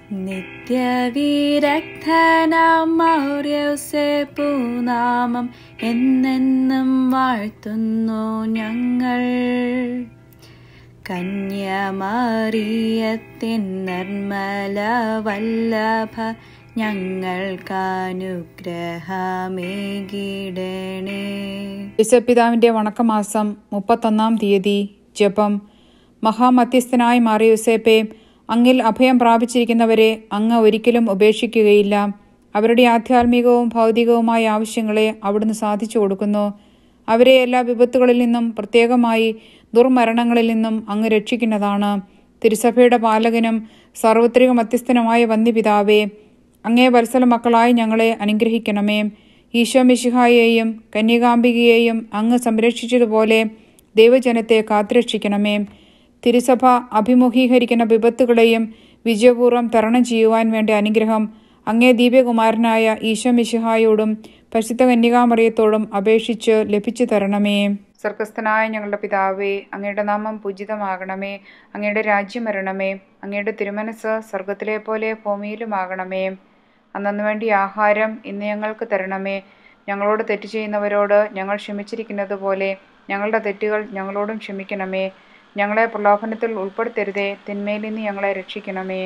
നിത്യവിരക്തനാം മൗര്യസെ പൂനാമം എന്നെന്നും വാഴ്ത്തുന്നു ഞങ്ങൾ കന്യമറിയത്തിൻ നിർമ്മല വല്ലഭ ഞങ്ങൾക്കനുഗ്രഹമേകിടണേ യേശുപിതാവിന്റെ വണക്കമാസം മുപ്പത്തൊന്നാം തീയതി ജപം മഹാമധ്യസ്ഥനായി മാറിയ യുസേപ്പെ അങ്ങിൽ അഭയം പ്രാപിച്ചിരിക്കുന്നവരെ അങ്ങ് ഒരിക്കലും ഉപേക്ഷിക്കുകയില്ല അവരുടെ ആധ്യാത്മികവും ഭൗതികവുമായ ആവശ്യങ്ങളെ അവിടുന്ന് സാധിച്ചു കൊടുക്കുന്നു അവരെ എല്ലാ വിപത്തുകളിൽ നിന്നും പ്രത്യേകമായി ദുർമരണങ്ങളിൽ നിന്നും അങ്ങ് രക്ഷിക്കുന്നതാണ് തിരുസഭയുടെ പാലകനും സാർവത്രിക മധ്യസ്ഥനുമായ വന്യപിതാവേ അങ്ങേ വത്സല മക്കളായി ഞങ്ങളെ അനുഗ്രഹിക്കണമേ ഈശോ മിശിഹായെയും കന്യകാംബികയെയും അങ്ങ് സംരക്ഷിച്ചതുപോലെ ദൈവജനത്തെ കാത്തുരക്ഷിക്കണമേ തിരുസഭ അഭിമുഖീകരിക്കുന്ന വിപത്തുകളെയും വിജയപൂർവ്വം തരണം ചെയ്യുവാൻ വേണ്ട അനുഗ്രഹം അങ്ങേ ദിവ്യകുമാരനായ ഈശോ മിശിഹായോടും പരിശുദ്ധ കന്യകാമറിയത്തോടും അപേക്ഷിച്ച് ലഭിച്ചു തരണമേ സർക്കസ്ഥനായ ഞങ്ങളുടെ പിതാവേ അങ്ങയുടെ നാമം പൂജിതമാകണമേ അങ്ങയുടെ രാജ്യം വരണമേ അങ്ങയുടെ തിരുമനസ് സ്വർഗത്തിലെ പോലെ ഭൂമിയിലുമാകണമേ അന്നു വേണ്ടി ആഹാരം ഇന്ന് ഞങ്ങൾക്ക് തരണമേ ഞങ്ങളോട് തെറ്റ് ചെയ്യുന്നവരോട് ഞങ്ങൾ ക്ഷമിച്ചിരിക്കുന്നത് പോലെ ഞങ്ങളുടെ തെറ്റുകൾ ഞങ്ങളോടും ക്ഷമിക്കണമേ ഞങ്ങളെ പ്രലോഭനത്തിൽ ഉൾപ്പെടുത്തരുതേ തിന്മയിൽ നിന്ന് ഞങ്ങളെ രക്ഷിക്കണമേ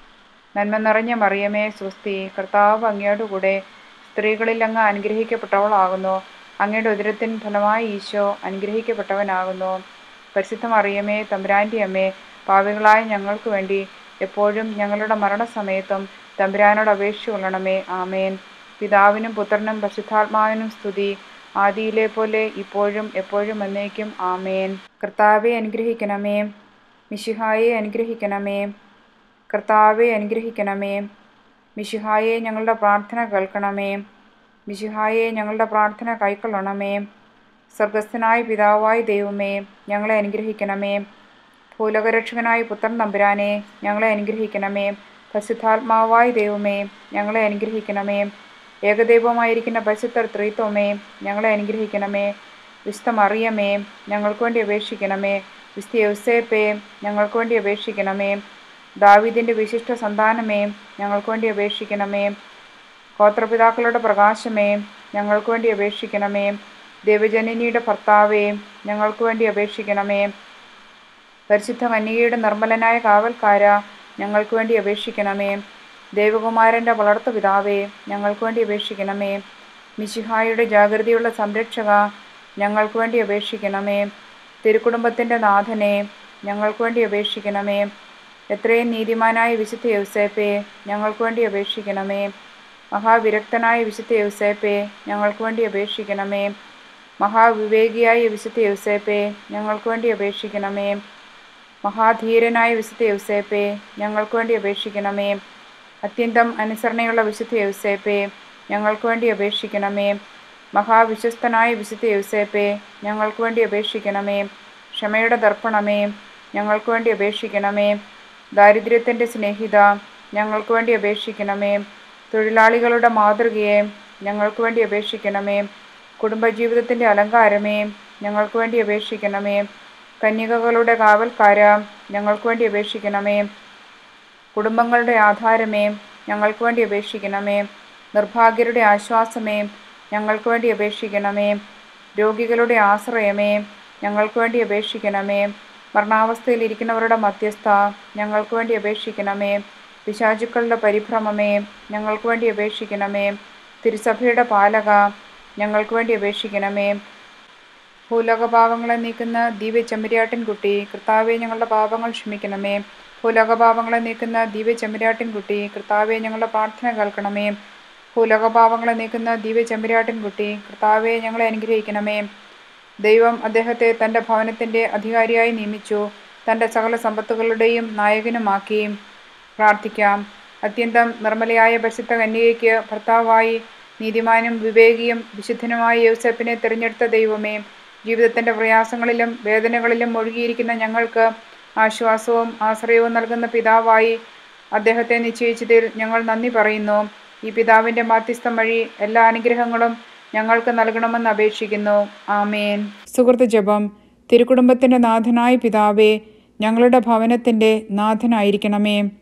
നന്മ നിറഞ്ഞ മറിയമേ സ്വസ്തി കർത്താവ് അങ്ങയോടുകൂടെ സ്ത്രീകളിൽ അങ്ങ് അനുഗ്രഹിക്കപ്പെട്ടവളാകുന്നു അങ്ങയുടെ ഉദരത്തിൻ ഫലമായി ഈശോ അനുഗ്രഹിക്കപ്പെട്ടവനാകുന്നു പരിശുദ്ധ മറിയമേ തമ്പുരാൻ്റെ അമ്മേ പാവികളായ ഞങ്ങൾക്ക് വേണ്ടി എപ്പോഴും ഞങ്ങളുടെ മരണസമയത്തും തമ്പുരാനോട് അപേക്ഷ കൊള്ളണമേ ആമേൻ പിതാവിനും പുത്രനും പരിശുദ്ധാത്മാവിനും സ്തുതി ആദിയിലെ പോലെ ഇപ്പോഴും എപ്പോഴും എന്നേക്കും ആമേൻ കർത്താവെ അനുഗ്രഹിക്കണമേ മിശിഹായെ അനുഗ്രഹിക്കണമേ കർത്താവെ അനുഗ്രഹിക്കണമേ മിശിഹായെ ഞങ്ങളുടെ പ്രാർത്ഥന കേൾക്കണമേ മിശിഹായെ ഞങ്ങളുടെ പ്രാർത്ഥന കൈക്കൊള്ളണമേ സ്വർഗസ്ഥനായ പിതാവായ ദൈവമേ ഞങ്ങളെ അനുഗ്രഹിക്കണമേ ഭൂലോകരക്ഷകനായ പുത്രൻ നമ്പുരാനെ ഞങ്ങളെ അനുഗ്രഹിക്കണമേ പരിശുദ്ധാത്മാവായ ദൈവമേ ഞങ്ങളെ അനുഗ്രഹിക്കണമേ ഏകദൈവമായിരിക്കുന്ന പരിശുദ്ധ ത്രിത്വമേ ഞങ്ങളെ അനുഗ്രഹിക്കണമേ വിശുദ്ധ മറിയമേ ഞങ്ങൾക്ക് വേണ്ടി അപേക്ഷിക്കണമേ വിശുദ്ധ യൗസേപ്പേ ഞങ്ങൾക്ക് വേണ്ടി അപേക്ഷിക്കണമേ ദാവീദിൻ്റെ വിശിഷ്ട സന്താനമേ ഞങ്ങൾക്ക് വേണ്ടി അപേക്ഷിക്കണമേ ഗോത്രപിതാക്കളുടെ പ്രകാശമേ ഞങ്ങൾക്ക് വേണ്ടി അപേക്ഷിക്കണമേ ദേവജനനിയുടെ ഭർത്താവേ ഞങ്ങൾക്ക് വേണ്ടി അപേക്ഷിക്കണമേ പരിശുദ്ധ കന്യകയുടെ നിർമ്മലനായ കാവൽക്കാര ഞങ്ങൾക്ക് വേണ്ടി അപേക്ഷിക്കണമേ ദേവകുമാരൻ്റെ വളർത്തു പിതാവേ ഞങ്ങൾക്ക് വേണ്ടി അപേക്ഷിക്കണമേ മിശിഹായുടെ ജാഗ്രതയുള്ള സംരക്ഷക ഞങ്ങൾക്ക് വേണ്ടി അപേക്ഷിക്കണമേ തിരുക്കുടുംബത്തിൻ്റെ നാഥനെ ഞങ്ങൾക്ക് വേണ്ടി അപേക്ഷിക്കണമേ എത്രയും നീതിമാനായ വിശുദ്ധ യൗസേപ്പേ ഞങ്ങൾക്ക് വേണ്ടി അപേക്ഷിക്കണമേ മഹാവിരക്തനായ വിശുദ്ധ യൗസേപ്പേ ഞങ്ങൾക്ക് വേണ്ടി അപേക്ഷിക്കണമേ മഹാവിവേകിയായ വിശുദ്ധ യൗസേപ്പേ ഞങ്ങൾക്ക് വേണ്ടി അപേക്ഷിക്കണമേ മഹാധീരനായ വിശുദ്ധ യൗസേപ്പേ ഞങ്ങൾക്ക് വേണ്ടി അപേക്ഷിക്കണമേ അത്യന്തം അനുസരണയുള്ള വിശുദ്ധ യൗസേപ്പേ ഞങ്ങൾക്ക് വേണ്ടി അപേക്ഷിക്കണമേ മഹാവിശ്വസ്തനായ വിശുദ്ധ യൗസേപ്പേ ഞങ്ങൾക്ക് വേണ്ടി അപേക്ഷിക്കണമേ ക്ഷമയുടെ ദർപ്പണമേ ഞങ്ങൾക്ക് വേണ്ടി അപേക്ഷിക്കണമേ ദാരിദ്ര്യത്തിൻ്റെ സ്നേഹിത ഞങ്ങൾക്ക് വേണ്ടി അപേക്ഷിക്കണമേ തൊഴിലാളികളുടെ മാതൃകയെ ഞങ്ങൾക്ക് വേണ്ടി അപേക്ഷിക്കണമേ കുടുംബജീവിതത്തിൻ്റെ അലങ്കാരമേ ഞങ്ങൾക്ക് വേണ്ടി അപേക്ഷിക്കണമേ കന്യകകളുടെ കാവൽക്കാര ഞങ്ങൾക്ക് വേണ്ടി അപേക്ഷിക്കണമേ കുടുംബങ്ങളുടെ ആധാരമേ ഞങ്ങൾക്ക് വേണ്ടി അപേക്ഷിക്കണമേ നിർഭാഗ്യരുടെ ആശ്വാസമേ ഞങ്ങൾക്ക് വേണ്ടി അപേക്ഷിക്കണമേ രോഗികളുടെ ആശ്രയമേ ഞങ്ങൾക്ക് വേണ്ടി അപേക്ഷിക്കണമേ മരണാവസ്ഥയിലിരിക്കുന്നവരുടെ മധ്യസ്ഥ ഞങ്ങൾക്ക് വേണ്ടി അപേക്ഷിക്കണമേ പിശാചുക്കളുടെ പരിഭ്രമമേ ഞങ്ങൾക്ക് വേണ്ടി അപേക്ഷിക്കണമേ തിരുസഭയുടെ പാലക ഞങ്ങൾക്ക് വേണ്ടി അപേക്ഷിക്കണമേ ഭൂലോകപാപങ്ങളെ നീക്കുന്ന ദിവ്യ ചെമ്പരിയാട്ടിൻ കുട്ടി കർത്താവെ ഞങ്ങളുടെ പാപങ്ങൾ ക്ഷമിക്കണമേ ഭൂലോകപാപങ്ങളെ നീക്കുന്ന ദിവ്യ ചെമ്പരിയാട്ടിൻ കുട്ടി കർത്താവെ ഞങ്ങളുടെ പ്രാർത്ഥന കേൾക്കണമേ ഭൂലോകപാപങ്ങളെ നീക്കുന്ന ദിവ്യ ചെമ്പരിയാട്ടിൻ കുട്ടി കർത്താവെ ഞങ്ങളെ അനുഗ്രഹിക്കണമേ ദൈവം അദ്ദേഹത്തെ തൻ്റെ ഭവനത്തിൻ്റെ അധികാരിയായി നിയമിച്ചു തൻ്റെ സകല സമ്പത്തുകളുടെയും നായകനുമാക്കി പ്രാർത്ഥിക്കാം അത്യന്തം നിർമ്മലയായ പരിശുദ്ധ കന്യകയ്ക്ക് ഭർത്താവായി നീതിമാനും വിവേകിയും വിശുദ്ധനുമായ യോസെപ്പിനെ തിരഞ്ഞെടുത്ത ദൈവമേ ജീവിതത്തിൻ്റെ പ്രയാസങ്ങളിലും വേദനകളിലും ഒഴുകിയിരിക്കുന്ന ഞങ്ങൾക്ക് ആശ്വാസവും ആശ്രയവും നൽകുന്ന പിതാവായി അദ്ദേഹത്തെ നിശ്ചയിച്ചതിൽ ഞങ്ങൾ നന്ദി പറയുന്നു ഈ പിതാവിൻ്റെ മാധ്യസ്ഥം വഴി എല്ലാ അനുഗ്രഹങ്ങളും ഞങ്ങൾക്ക് നൽകണമെന്ന് അപേക്ഷിക്കുന്നു ആമേൻ സുഹൃത്ത് ജപം തിരുക്കുടുംബത്തിൻ്റെ നാഥനായ പിതാവേ ഞങ്ങളുടെ ഭവനത്തിൻ്റെ നാഥനായിരിക്കണമേ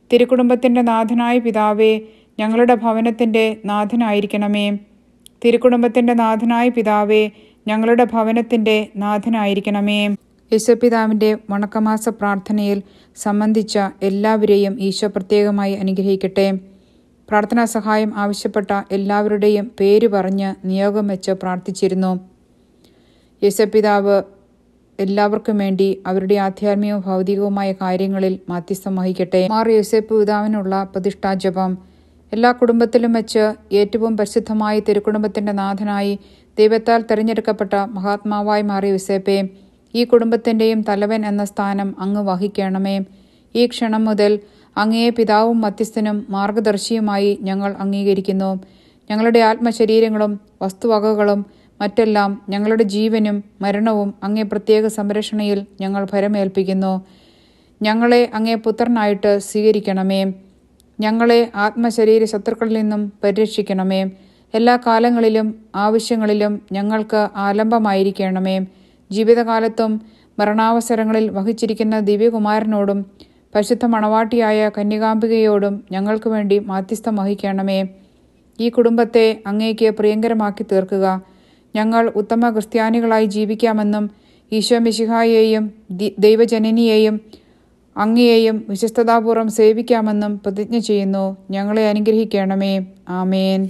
തിരുക്കുടുംബത്തിൻ്റെ നാഥനായ പിതാവേ ഞങ്ങളുടെ ഭവനത്തിൻ്റെ നാഥനായിരിക്കണമേ തിരുക്കുടുംബത്തിൻ്റെ നാഥനായ പിതാവേ ഞങ്ങളുടെ ഭവനത്തിൻ്റെ നാഥനായിരിക്കണമേ യേശുപിതാവിൻ്റെ വണക്കമാസ പ്രാർത്ഥനയിൽ സംബന്ധിച്ച എല്ലാവരെയും ഈശോ പ്രത്യേകമായി അനുഗ്രഹിക്കട്ടെ പ്രാർത്ഥനാ സഹായം ആവശ്യപ്പെട്ട എല്ലാവരുടെയും പേര് പറഞ്ഞ് നിയോഗം വെച്ച് പ്രാർത്ഥിച്ചിരുന്നു യേശുപിതാവ് എല്ലാവർക്കും വേണ്ടി അവരുടെ ആധ്യാത്മികവും ഭൗതികവുമായ കാര്യങ്ങളിൽ മാധ്യസ്ഥം വഹിക്കട്ടെ മാർ യോസേപ്പ് പിതാവിനുള്ള പ്രതിഷ്ഠാജപം എല്ലാ കുടുംബത്തിലും വെച്ച് ഏറ്റവും പരിശുദ്ധമായ തിരുക്കുടുംബത്തിന്റെ നാഥനായി ദൈവത്താൽ തിരഞ്ഞെടുക്കപ്പെട്ട മഹാത്മാവായി മാറിയ യോസേപ്പെ ഈ കുടുംബത്തിന്റെയും തലവൻ എന്ന സ്ഥാനം അങ്ങ് വഹിക്കണമേ ഈ ക്ഷണം മുതൽ അങ്ങയെ പിതാവും മധ്യസ്ഥനും മാർഗദർശിയുമായി ഞങ്ങൾ അംഗീകരിക്കുന്നു ഞങ്ങളുടെ ആത്മശരീരങ്ങളും വസ്തുവകകളും മറ്റെല്ലാം ഞങ്ങളുടെ ജീവനും മരണവും അങ്ങേ പ്രത്യേക സംരക്ഷണയിൽ ഞങ്ങൾ ഭരമേൽപ്പിക്കുന്നു ഞങ്ങളെ അങ്ങേ പുത്രനായിട്ട് സ്വീകരിക്കണമേ ഞങ്ങളെ ആത്മശരീര ശത്രുക്കളിൽ നിന്നും പരിരക്ഷിക്കണമേ എല്ലാ കാലങ്ങളിലും ആവശ്യങ്ങളിലും ഞങ്ങൾക്ക് ആലംബമായിരിക്കണമേ ജീവിതകാലത്തും മരണാവസരങ്ങളിൽ വഹിച്ചിരിക്കുന്ന ദിവ്യകുമാരനോടും പരിശുദ്ധ മണവാട്ടിയായ കന്യകാംബികയോടും ഞങ്ങൾക്ക് വേണ്ടി മാധ്യസ്ഥം വഹിക്കണമേ ഈ കുടുംബത്തെ അങ്ങേക്ക് പ്രിയങ്കരമാക്കി തീർക്കുക ഞങ്ങൾ ഉത്തമ ക്രിസ്ത്യാനികളായി ജീവിക്കാമെന്നും ഈശോ മിശിഹായെയും ദൈവജനനിയെയും അങ്ങയെയും വിശ്വസ്തതാപൂർവ്വം സേവിക്കാമെന്നും പ്രതിജ്ഞ ചെയ്യുന്നു ഞങ്ങളെ അനുഗ്രഹിക്കണമേ ആമേൻ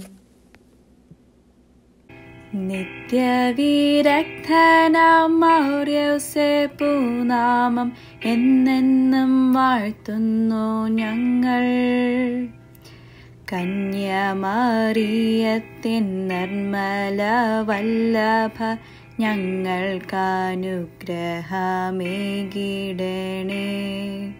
നിത്യവിരക്തനാം മൗര്യസെ പൂനാമം എന്നെന്നും വാഴ്ത്തുന്നു ഞങ്ങൾ കന്യമറിയത്തിൻ നിർമ്മല വല്ലഭ ഞങ്ങൾക്കനുഗ്രഹമേകിടണേ